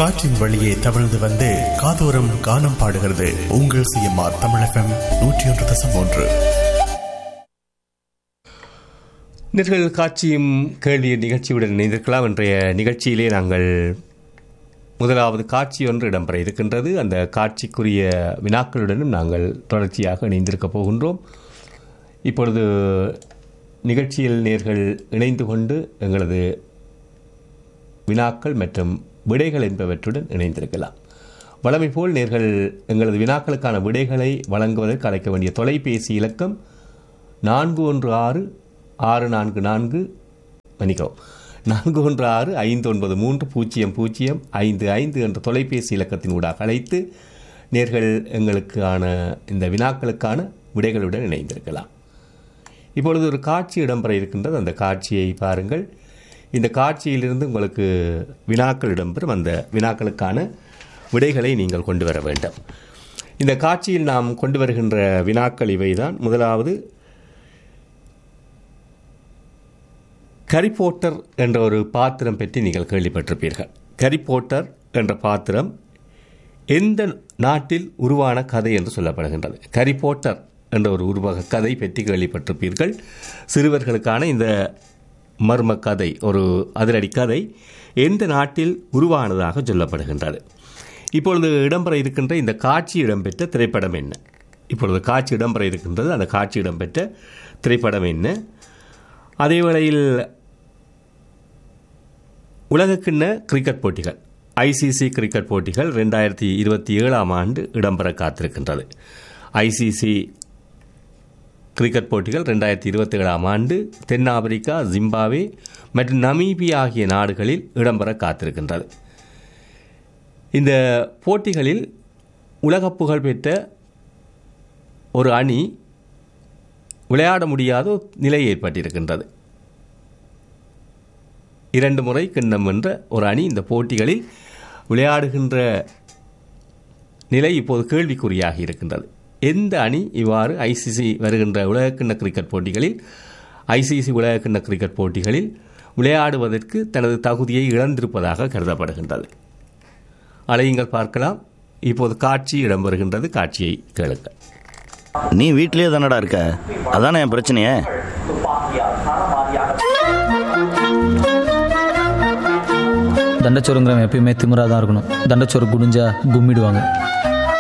காற்றின் வழியே தவழ்ந்து வந்து காதோரம் கானம் பாடுகிறது உங்கள் சிஎம்ஆர் தமிழகம் நூற்றி ஒன்று தசம் ஒன்று நேர்கள் காட்சியும் கேள்வியும் நிகழ்ச்சியுடன் இணைந்திருக்கலாம் இன்றைய நிகழ்ச்சியிலே நாங்கள் முதலாவது காட்சி ஒன்று இடம்பெற இருக்கின்றது அந்த காட்சிக்குரிய வினாக்களுடனும் நாங்கள் தொடர்ச்சியாக இணைந்திருக்கப் போகின்றோம் இப்பொழுது நிகழ்ச்சியில் நேர்கள் இணைந்து கொண்டு எங்களது வினாக்கள் மற்றும் விடைகள் என்பவற்றுடன் இணைந்திருக்கலாம் வழமை போல் நேர்கள் எங்களது வினாக்களுக்கான விடைகளை வழங்குவதற்கு அழைக்க வேண்டிய தொலைபேசி இலக்கம் நான்கு ஒன்று ஆறு ஆறு நான்கு நான்கு மன்னிக்கவும் நான்கு ஒன்று ஆறு ஐந்து ஒன்பது மூன்று பூஜ்ஜியம் பூஜ்ஜியம் ஐந்து ஐந்து என்ற தொலைபேசி இலக்கத்தின் ஊடாக அழைத்து நேர்கள் எங்களுக்கான இந்த வினாக்களுக்கான விடைகளுடன் இணைந்திருக்கலாம் இப்பொழுது ஒரு காட்சி இடம்பெற இருக்கின்றது அந்த காட்சியை பாருங்கள் இந்த காட்சியிலிருந்து உங்களுக்கு வினாக்கள் இடம்பெறும் அந்த வினாக்களுக்கான விடைகளை நீங்கள் கொண்டு வர வேண்டும் இந்த காட்சியில் நாம் கொண்டு வருகின்ற வினாக்கள் இவைதான் முதலாவது கரிபோட்டர் என்ற ஒரு பாத்திரம் பற்றி நீங்கள் கேள்விப்பட்டிருப்பீர்கள் கரிபோட்டர் என்ற பாத்திரம் எந்த நாட்டில் உருவான கதை என்று சொல்லப்படுகின்றது கரிபோட்டர் என்ற ஒரு உருவக கதை பற்றி கேள்விப்பட்டிருப்பீர்கள் சிறுவர்களுக்கான இந்த மர்ம கதை ஒரு அதிரடி கதை எந்த நாட்டில் உருவானதாக சொல்லப்படுகின்றது இப்பொழுது இடம்பெற இருக்கின்ற இந்த காட்சி இடம்பெற்ற திரைப்படம் என்ன இப்பொழுது காட்சி இடம்பெற இருக்கின்றது அந்த காட்சி இடம்பெற்ற திரைப்படம் என்ன அதே வேளையில் உலகக்கிண்ண கிரிக்கெட் போட்டிகள் ஐசிசி கிரிக்கெட் போட்டிகள் ரெண்டாயிரத்தி இருபத்தி ஏழாம் ஆண்டு இடம்பெற காத்திருக்கின்றது ஐசிசி கிரிக்கெட் போட்டிகள் ரெண்டாயிரத்தி இருபத்தி ஏழாம் ஆண்டு தென்னாப்பிரிக்கா ஜிம்பாவே மற்றும் நமீபியா ஆகிய நாடுகளில் இடம்பெற காத்திருக்கின்றது இந்த போட்டிகளில் உலக புகழ் பெற்ற ஒரு அணி விளையாட முடியாத நிலை ஏற்பட்டிருக்கின்றது இரண்டு முறை கிண்ணம் வென்ற ஒரு அணி இந்த போட்டிகளில் விளையாடுகின்ற நிலை இப்போது கேள்விக்குறியாகி இருக்கின்றது எந்த அணி இவ்வாறு ஐசிசி வருகின்ற உலகக்கிண்ண கிரிக்கெட் போட்டிகளில் ஐசிசி உலகக்கிண்ண கிரிக்கெட் போட்டிகளில் விளையாடுவதற்கு தனது தகுதியை இழந்திருப்பதாக கருதப்படுகின்றது அலையுங்கள் பார்க்கலாம் இப்போது காட்சி இடம்பெறுகின்றது காட்சியை கேளுங்கள் நீ வீட்லயே தானடா இருக்க அதானே என் பிரச்சனையே தண்டச்சோறுங்கிறவன் எப்பயுமே திமிரா தான் இருக்கணும் தண்டச்சோறு குடிஞ்சா கும்மிடுவாங்க